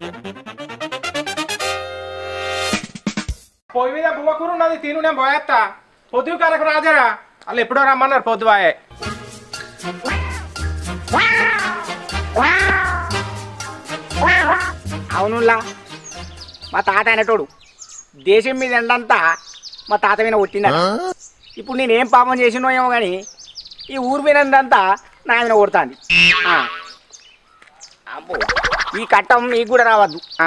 పొయ్యి మీద బువ్వకూర ఉన్నది తిను నేను పోయేస్తా పొద్దు కరకు రాజరా వాళ్ళు ఎప్పుడో రమ్మన్నారు పొద్దువాయే అవునులా మా తాత అనేటోడు దేశం మీద ఎండంతా మా తాత మీద కొట్టింద ఇప్పుడు నేనేం పాపం చేసినో ఏమో కానీ ఈ ఊరు పోయినందంతా నా మీద కొడుతుంది అబ్బో ఈ కట్టం మీకు కూడా రావద్దు ఆ.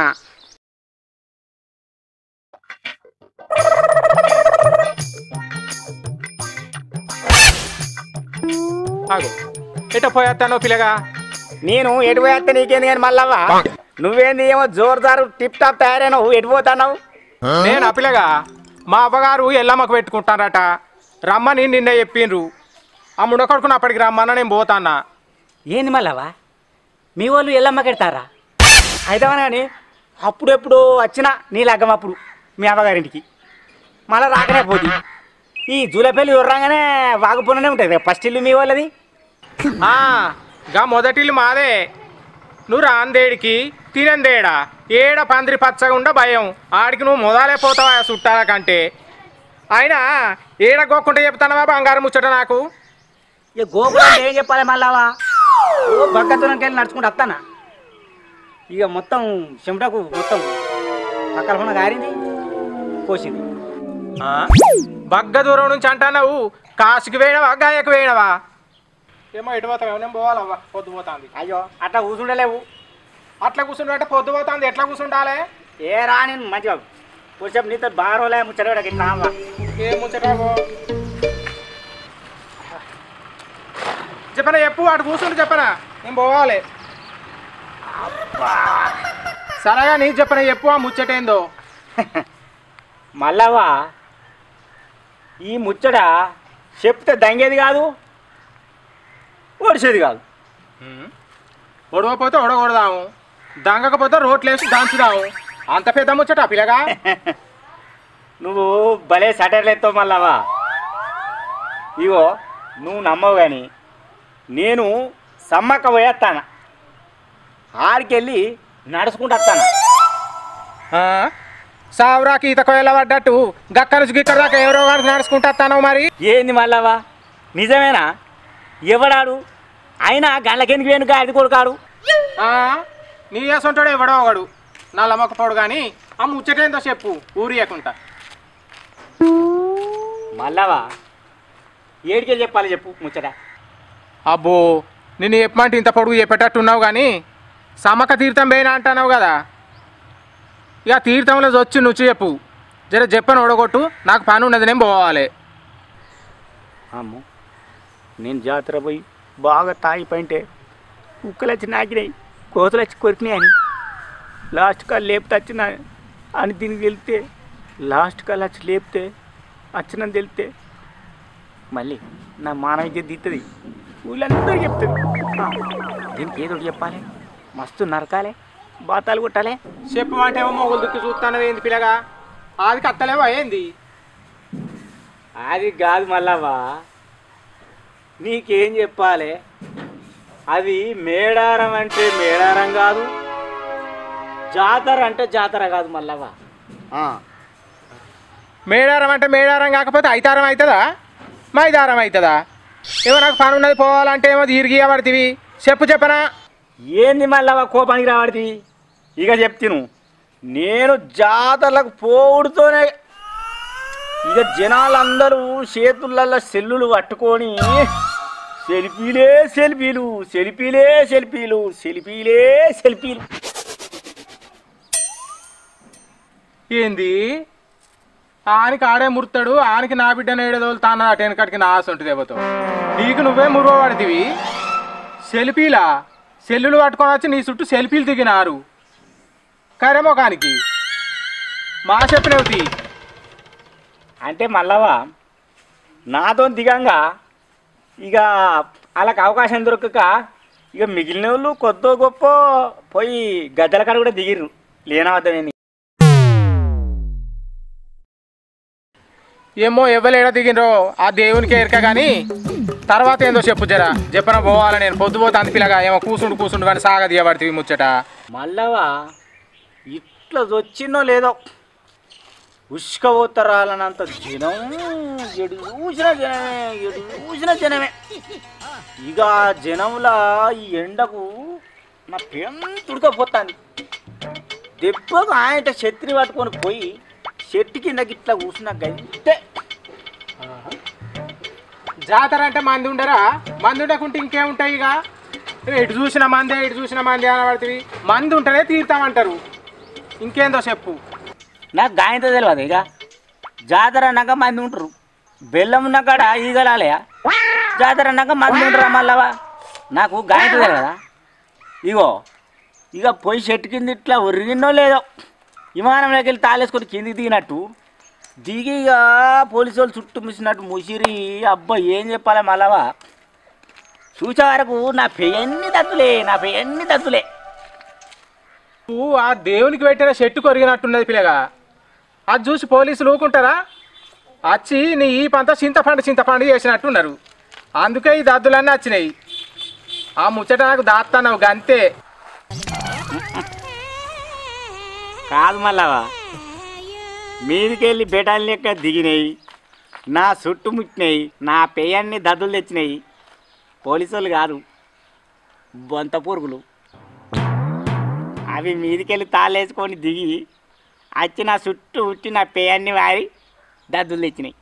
ఆగు ఎట పోయేస్తానో పిల్లగా నేను ఎటు పోయేస్తే నీకేంది కానీ మళ్ళవ్వా నువ్వేంది ఏమో జోరుదారు టిప్ టాప్ తయారైనావు ఎటు పోతున్నావు నేను ఆ పిల్లగా మా అవ్వగారు ఎల్లమ్మకు పెట్టుకుంటారట రమ్మని నిన్న చెప్పిండ్రు ఆ ముడకొడుకుని అప్పటికి రమ్మన్న నేను పోతాన్నా ఏంది మళ్ళవా మీ వాళ్ళు ఎల్లమ్మ కెడతారా అయితే కానీ అప్పుడెప్పుడు వచ్చిన నీ లగ్గం అప్పుడు మీ అవ్వగారింటికి మళ్ళీ రాకనే పోతుంది ఈ జూలపల్లి ఉర్రాగానే వాగుపోనే ఉంటుంది ఫస్ట్ ఇల్లు మీ వాళ్ళది ఆ, గా మొదటిల్లు మాదే నువ్వు రాందేడికి తినందేడా ఏడ పందిరి పచ్చగా ఉండ భయం ఆడికి నువ్వు మొదలే పోతావా ఆ చుట్టాల కంటే అయినా ఏడ గోక్కుంటే చెప్తానవా బంగారం ముచ్చట నాకు ఇక గోపురం ఏం చెప్పాలి మళ్ళావా ఓ బగ్గతనంకి వెళ్ళి నడుచుకుంటూ వస్తానా ఇక మొత్తం చెమటకు మొత్తం పక్కన ఉన్న గారింది కోసింది ఆ? బగ్గ దూరం నుంచి అంటున్నావు కాసుకి వేయడవా గాయకు వేయడవా ఏమో ఎటు పోతావు నేను పోవాలవ్వా పొద్దు పోతాంది అయ్యో అట్లా కూర్చుండలేవు అట్లా కూర్చుంటే పొద్దు పోతాంది ఎట్లా కూర్చుంటాలే ఏ రా నేను మంచిగా కొంచెం నీతో బాగా రోజులే ముచ్చట ఇట్లా అవ్వ. ఏ ముచ్చటావో చెప్పనా చెప్పు అటు కూర్చుంటే చెప్పనా నేను పోవాలి సరేగా నీ చెప్పనా చెప్పు ఆ ముచ్చటేందో మళ్ళావా ఈ ముచ్చట చెప్తే దంగేది కాదు ఓడిసేది కాదు ఒడవపోతే ఒడగొడదాము దంగకపోతే రోట్లేసి దంచుదాము అంత పెద్ద ముచ్చట పిల్లగా నువ్వు భలే సటర్లు ఎత్తావు మళ్ళావా ఇగో నువ్వు నమ్మవు కానీ నేను సమ్మక్క పోయేస్తాను ఆడికెళ్ళి నడుచుకుంటూ వస్తాను ఆ? సావురాకి ఈత కొయ్యల పడ్డట్టు గక్క నుంచి గిక్కడ దాకా ఎవరో వాడికి నడుచుకుంటాను మరి ఏంది మళ్ళావా నిజమేనా ఎవడాడు అయినా గండ్లకెందుకు వెనుక అది కొడుకాడు ఆ? నీ వేసుంటాడు ఎవడో ఒకడు నా లమ్మకపోడు కానీ ఆ ముచ్చటేందో చెప్పు ఊరియకుంటా మళ్ళావా ఏడికెళ్ళి చెప్పాలి చెప్పు ముచ్చట అబ్బో నిన్ను చెప్పమంటే ఇంత పొడుగు చెప్పేటట్టున్నావు కానీ సమ్మక్క తీర్థం పోయినా అంటున్నావు కదా ఇక తీర్థంలో వచ్చి నువ్వు చెప్పు జర చెప్పని ఓడగొట్టు నాకు పని ఉన్నది నేను పోవాలి అమ్మో నేను జాతర పోయి బాగా తాగి పైంటే కుక్కలు వచ్చి నాకినాయి కోతలు వచ్చి కొరికినాయి అని లాస్ట్ కాల్ లేపితే వచ్చిన అని దీనికి వెళ్తే లాస్ట్ కాల్ వచ్చి లేపితే వచ్చినని తెలితే మళ్ళీ నా మానవ విద్య దిత్తది ఊళ్ళందరూ చెప్తుంది ఆ, దీనికి ఏదో ఒకటి చెప్పాలి మస్తు నరకాలే బాతాలు కొట్టాలి చెప్పు అంటే ఏమో మొగులు దుక్కి చూస్తాను ఏంది పిల్లగా అది కత్తలేవా ఏంది అది కాదు మళ్ళావా నీకేం చెప్పాలి అది మేడారం అంటే మేడారం కాదు జాతర అంటే జాతర కాదు మళ్ళావా మేడారం అంటే మేడారం కాకపోతే ఐతారం అవుతుందా మైదారం అవుతుందా ఏమో నాకు పని ఉన్నది పోవాలంటే ఏమో తిరిగి పడుతుంది చెప్పు చెప్పనా ఏంది మళ్ళావా కోపానికి రావడిది ఇక చెప్తిను నేను జాతరలకు పోవుడుతోనే ఇక జనాలందరూ చేతులలో సెల్లులు పట్టుకొని సెల్ఫీలే సెల్ఫీలు సెల్ఫీలే సెల్ఫీలు సెల్ఫీలే సెల్ఫీలు ఏంది ఆనికి ఆడే ముడతాడు ఆనికి నా బిడ్డను ఏడదోలుతాను అటు వెనకటికి నా ఆశ ఉంటుంది ఏవతో నీకు నువ్వే మురువ పడితివి సెల్ఫీలా సెల్లులు పట్టుకొని వచ్చి నీ చుట్టూ సెల్ఫీలు దిగినారు కరేమోకానికి మా చెప్పినవుతి అంటే మళ్ళవా నాతో దిగంగా ఇక వాళ్ళకి అవకాశం దొరకక ఇక మిగిలిన వాళ్ళు కొద్దో గొప్ప పోయి గద్దెల కాడ కూడా దిగిర్రు లేనవద్దమేంది ఏమో ఎవరు ఏడ దిగినరో ఆ దేవునికి ఎరక కానీ తర్వాత ఏందో చెప్పు జరా చెప్పన పోవాలా నేను పొద్దుపోతే అంత పిల్లగా ఏమో కూసుండు కూసుండు కానీ సాగ దిగబడితే ముచ్చట మళ్ళవా ఇట్లా వచ్చినో లేదో ఉష్కవతరాలనంత జనం ఎడు చూసిన జనమే ఎడు చూసిన జనమే ఇక ఆ జనంలా ఈ ఎండకు నా పెంతుడుకపోతాను దెబ్బకు ఆయన చెత్రి పట్టుకొని పోయి చెట్టు కిందకి ఇట్లా కూర్చున్న గంతే జాతర అంటే మంది ఉండరా మంది ఉండకుంటే ఇంకేముంటాయి ఇక ఎటు చూసిన మందే ఇటు చూసిన మంది అనబడుతుంది మంది ఉంటేనే తీరుతామంటారు ఇంకేందో చెప్పు నాకు గాయంతో తెలియదు ఇక జాతర అన్నాక మంది ఉంటారు బెల్లం ఉన్న కాడ ఈగలాలయా జాతర అన్నాక మంది ఉంటారా మళ్ళవా నాకు గాయంతో తెలియదా ఇగో ఇక పోయి చెట్టు కింద ఇట్లా ఒరిగినో లేదో విమానంలోకి వెళ్ళి తాళేసుకొని కిందికి దిగినట్టు దిగి ఇక పోలీసు వాళ్ళు చుట్టూ ముసినట్టు ముసిరి అబ్బా ఏం చెప్పాలి మళ్ళవా చూసే వరకు నా పెయన్ని దద్దులే నా పెయన్ని దద్దులే నువ్వు ఆ దేవునికి పెట్టిన చెట్టు కొరిగినట్టున్నది పిల్లగా అది చూసి పోలీసులు ఊకుంటారా వచ్చి నీ ఈ పంత చింతపండు చింతపండు చేసినట్టున్నారు అందుకే ఈ దద్దులన్నీ వచ్చినాయి ఆ ముచ్చట నాకు దాస్తాను గంతే కాదు మళ్ళావా మీదికెళ్ళి బెటాలు లెక్క దిగినాయి నా చుట్టుముట్టినాయి నా పెయ్యాన్ని దద్దులు తెచ్చినాయి పోలీసు వాళ్ళు కాదు బొంత పురుగులు అవి మీదికెళ్ళి తాళేసుకొని దిగి వచ్చి నా చుట్టూ ఉట్టి నా పెయ్యాన్ని వారి దద్దులు తెచ్చినాయి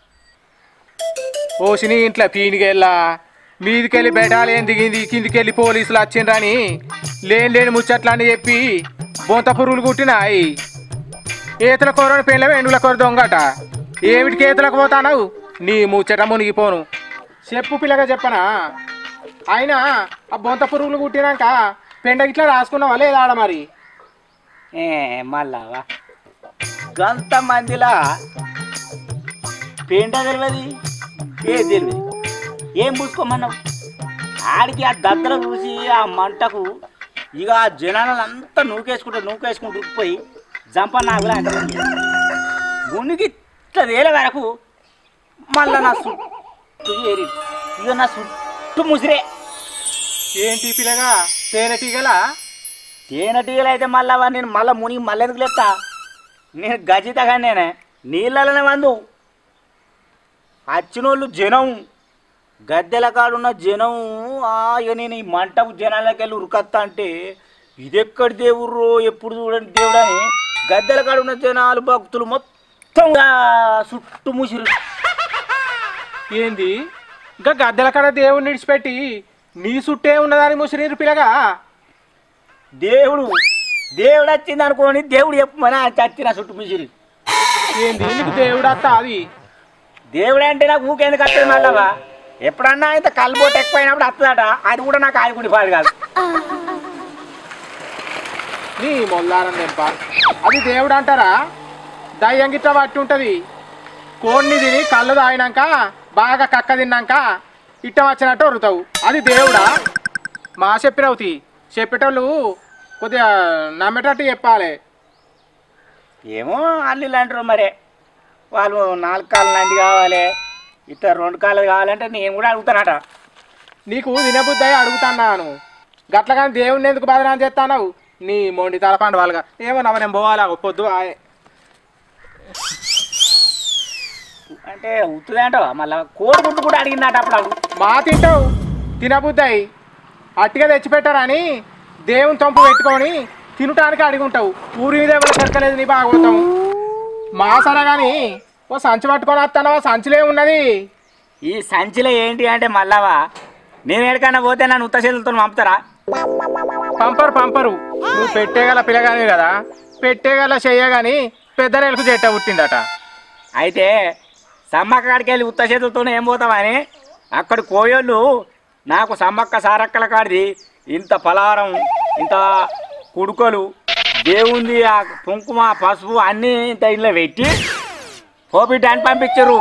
ఓసిని ఇంట్లో పీనికెళ్ళా మీదికెళ్ళి బెటాలేం దిగింది కిందికెళ్ళి పోలీసులు వచ్చిండ్రని లేని లేని ముచ్చట్లని చెప్పి బొంత పురుగులు కుట్టినాయి ఈతల కూరని పెళ్ళ ఎండుల కూర దొంగట ఏమిటికి ఈతలకు పోతానవు నీ ముచ్చట మునిగిపోను చెప్పు పిల్లగా చెప్పనా అయినా ఆ బొంత పురుగులు కుట్టినాక పెండ ఇట్లా రాసుకున్నావా లేదా ఆడ మరి ఏ మళ్ళావా గంత మందిలా పెంట తెలియదు ఏ తెలియదు ఏం పూసుకోమన్నావు ఆడికి ఆ దద్దర చూసి ఆ మంటకు ఇక ఆ జనాలంతా నూకేసుకుంటూ నూకేసుకుంటూ ఉరికిపోయి జంప నాగులా అంటే గునికి ఇట్లా వేల వరకు మళ్ళా నా చుట్టూ ఏరి ఇక నా చుట్టూ ముసిరే ఏంటి పిల్లగా తేనెటీగలా తేనెటీగలు అయితే మళ్ళా వా నేను మళ్ళీ మునిగి మళ్ళీ ఎందుకు లేస్తా నేను గజితగా నేనే నీళ్ళలోనే వందు వచ్చినోళ్ళు జనం గద్దెల కాడున్న జనం ఆ, ఇక నేను ఈ మంటపు జనాలకి వెళ్ళి ఉరుకత్తా అంటే ఇదెక్కడి దేవుడు ఎప్పుడు చూడండి దేవుడు అని గద్దెల కాడున్న జనాలు భక్తులు మొత్తం ఆ, చుట్టూ ముసిరు ఏంది ఇంకా గద్దెల కాడ దేవుడిని విడిచిపెట్టి నీ చుట్టే ఉన్నదాని ముసిరీరు పిల్లగా దేవుడు దేవుడు వచ్చింది అనుకోని దేవుడు చెప్పమని ఆ చచ్చిన చుట్టూ ముసిరి ఏంది నీకు దేవుడు అత్త అది దేవుడు అంటే నాకు ఊకేందుకు వస్తుంది మళ్ళా ఎప్పుడన్నా ఇంత కల్బోట్ ఎక్కువైనప్పుడు వస్తుందట అది కూడా నాకు ఆయుకుడి పాడు కాదు నీ మొల్లారం దెబ్బ అది దేవుడు అంటారా దయ్యం గిట్ట పట్టి ఉంటుంది కోడిని తిని కళ్ళు తాగినాక బాగా కక్క తిన్నాక ఇట్ట వచ్చినట్టు వరుతావు అది దేవుడా మా చెప్పినవుతి చెప్పేటోళ్ళు కొద్దిగా నమ్మేటట్టు చెప్పాలి ఏమో అల్లు అంటారు మరి వాళ్ళు నాలుగు కాళ్ళు నంది కావాలి ఇట్లా రెండు కాళ్ళు కావాలంటే నేను కూడా అడుగుతానట నీకు తినబుద్ధి అయి అడుగుతున్నాను గట్ల కానీ దేవుడిని ఎందుకు బదనాలు చేస్తావు నీ మొండి తలపండు వాళ్ళగా ఏమో నవ్వ నేను పోవాలా పొద్దు ఆయే అంటే ఉత్తుదే అంటావా మళ్ళీ కోడి గుడ్డు కూడా అడిగిందట అప్పుడు అడుగు మా తింటావు తినబుద్దాయి అట్టిగా తెచ్చిపెట్టారని దేవుని తొంపు పెట్టుకొని తినటానికి అడుగుంటావు ఊరి మీద ఎవరు సరకలేదు నీ బాగోతాం మా సరే కానీ ఓ సంచి పట్టుకొని వస్తానవా సంచిలే ఉన్నది ఈ సంచిలో ఏంటి అంటే మళ్ళావా నేను ఎక్కడికైనా పోతే నన్ను ఉత్త చేతులతో పంపుతారా పంపరు పంపరు నువ్వు పెట్టేగల పిల్లగానే కదా పెట్టేగల చెయ్యగాని పెద్ద నెలకు చెట్ట పుట్టిందట అయితే సమ్మక్క కాడికి వెళ్ళి ఉత్త చేతులతో ఏం పోతామని అక్కడ కోయోళ్ళు నాకు సమ్మక్క సారక్కల కాడిది ఇంత పలారం ఇంత కుడుకలు దేవుంది ఆ కుంకుమ పసుపు అన్నీ ఇంత ఇంట్లో పెట్టి పోపిట్టు అని పంపించరు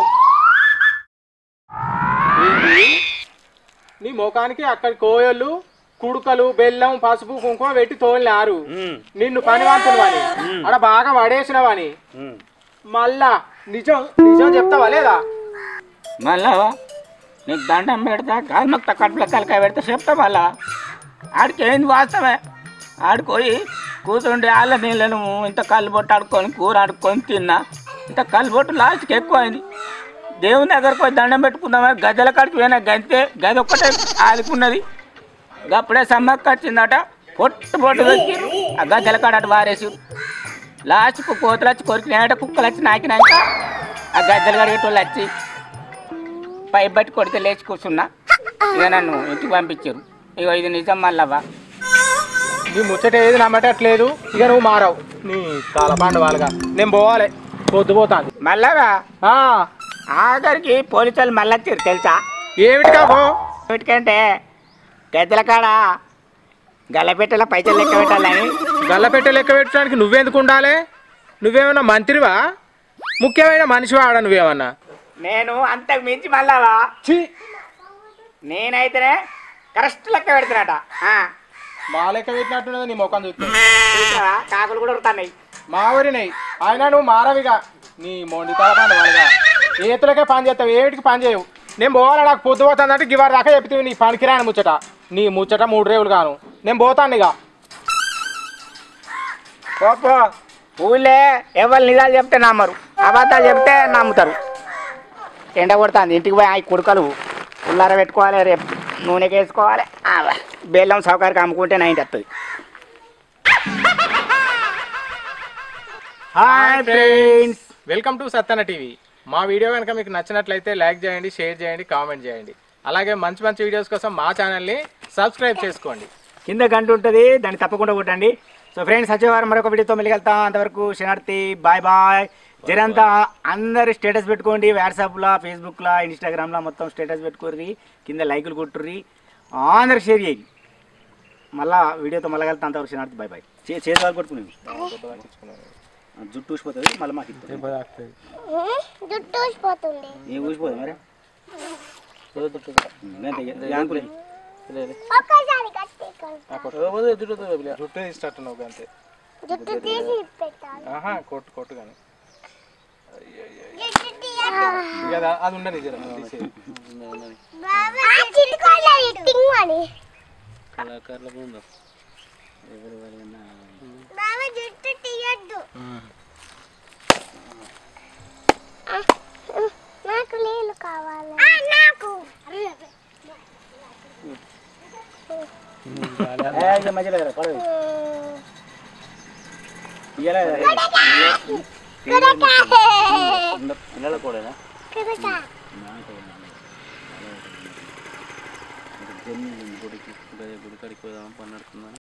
ఏంది? నీ ముఖానికి అక్కడి కోయళ్ళు కుడుకలు బెల్లం పసుపు కుంకుమ పెట్టి తోలినారు నిన్ను పనివంతులు అని అక్కడ బాగా పడేసినవని మళ్ళా నిజం నిజం చెప్తావా లేదా మళ్ళా నీకు దండం పెడతా కాల్మక్త కడుపులో తలకాయ పెడతా చెప్తా మళ్ళా ఆడికి ఏంది వాస్తవే ఆడికి పోయి కూతుండే వాళ్ళ నీళ్ళను ఇంత కల్లుబొట్టు ఆడుకొని కూర ఆడుకొని తిన్నా ఇంత కల్లుబొట్టు లాస్ట్కి ఎక్కువైంది దేవుని దగ్గరకు పోయి దండం పెట్టుకుందామని గద్దెల కాడికి పోయినా గంతే గది ఒక్కటే ఆదుకున్నది అప్పుడే సమ్మక్క వచ్చిందట పొట్టు పొట్టు వచ్చి ఆ గద్దెల కాడ అటు వారేసి లాస్ట్కు కోతులు వచ్చి కొరికినాయట కుక్కలు వచ్చి నాకినాక ఆ గద్దెలు కడిగేటోళ్ళు వచ్చి పైప్ బట్టి కొడితే లేచి కూర్చున్నా ఇక నన్ను ఇంటికి పంపించారు ఇక ఇది నిజం మళ్ళవ్వా నీ ముచ్చట ఏది నమ్మటట్లేదు ఇక నువ్వు మారావు నీ కాలపాండు వాళ్ళగా నేను పోవాలి పొద్దుపోతాను మళ్ళాగా ఆ, ఆఖరికి పోలీసులు మళ్ళీ వచ్చారు తెలుసా ఏమిటి కాకో ఎందుకంటే గద్దెల కాడ గల్లపెట్టెల పైసలు లెక్క పెట్టాలని గల్లపెట్టె లెక్క పెట్టడానికి నువ్వెందుకు ఉండాలి నువ్వేమన్నా మంత్రివా ముఖ్యమైన మనిషివా ఆడ నువ్వేమన్నా నేను అంతకు మించి మళ్ళావా ఛీ నేనైతేనే కరెక్ట్ లెక్క పెడుతున్నట ఆ, మా లెక్క పెట్టినట్టున్నది నీ ముఖం చూస్తే చూసావా? కాకులు కూడా ఉడుతున్నాయి మా ఊరినాయి ఆయన నువ్వు మారవిగా నీ మొండి తలపాండు వాళ్ళగా ఏతులకే పని చేస్తావు ఏటికి పని చేయవు నేను పోవాలి నాకు పొద్దు పోతానంటే గివారి దాకా చెప్తావు నీ పనికి రాని ముచ్చట నీ ముచ్చట మూడు రేవులు గాను నేను పోతాను ఇక పోపో ఊళ్ళే ఎవరు నిజాలు చెప్తే నమ్మరు అబద్ధాలు చెప్తే నమ్ముతారు ఎండ కొడుతుంది ఇంటికి పోయి ఆ కుడుకలు ఉల్లార పెట్టుకోవాలి రేపు నూనెకి వేసుకోవాలి ఆ, బెల్లం సౌకర్యం అమ్ముకుంటే నైంటి వస్తుంది hi friends welcome to Sattana TV మా వీడియో కనుక మీకు నచ్చినట్లయితే లైక్ చేయండి షేర్ చేయండి కామెంట్ చేయండి అలాగే మంచి మంచి వీడియోస్ కోసం మా ఛానల్ని సబ్స్క్రైబ్ చేసుకోండి కింద గంట ఉంటుంది దాన్ని తప్పకుండా కొట్టండి సో ఫ్రెండ్స్ వచ్చేవారం మరొక వీడియోతో మళ్ళీ వెళ్తాం అంతవరకు శనార్థి బాయ్ బాయ్ జరంతా అందరు స్టేటస్ పెట్టుకోండి వాట్సాప్లో ఫేస్బుక్లో ఇన్స్టాగ్రామ్లో మొత్తం స్టేటస్ పెట్టుకోర్రి కింద లైకులు కొట్టుర్రి అందరు షేర్ చేయి మళ్ళా వీడియోతో మళ్ళీ వెళ్తాం అంతవరకు శనార్థి బాయ్ బాయ్ చేతి వాళ్ళు కొట్టుకునేవి జుట్టు ఊసిపోతుంది మళ్ళీ మాకు ఇస్తుంది జుట్టు ఊసిపోతుంది ఏ ఊసిపోతుంది మరి ఒక్కసారి గట్టి కొడతా. జుట్టు తీసేటట్టున్నావు అంతే జుట్టు తీసి పెట్టాలి ఆహా కొట్టు కొట్టు కానీ జుట్టు తీయద్దు. ఇక అది- అది ఉండని జర తీసేయి. ఆ చిలుకల ఇట్టింగ్ అని బాబా జుట్టు తీయద్దు ఆ, నాకు నీళ్ళు కావాలి నాకు మధ్యలో పడదు ఉమ్. ఇయ్యాలి కడక. పిల్లల కూడా కడక. గుడికి గుడి గుడి కడికి పోదాం పని నడుతుందని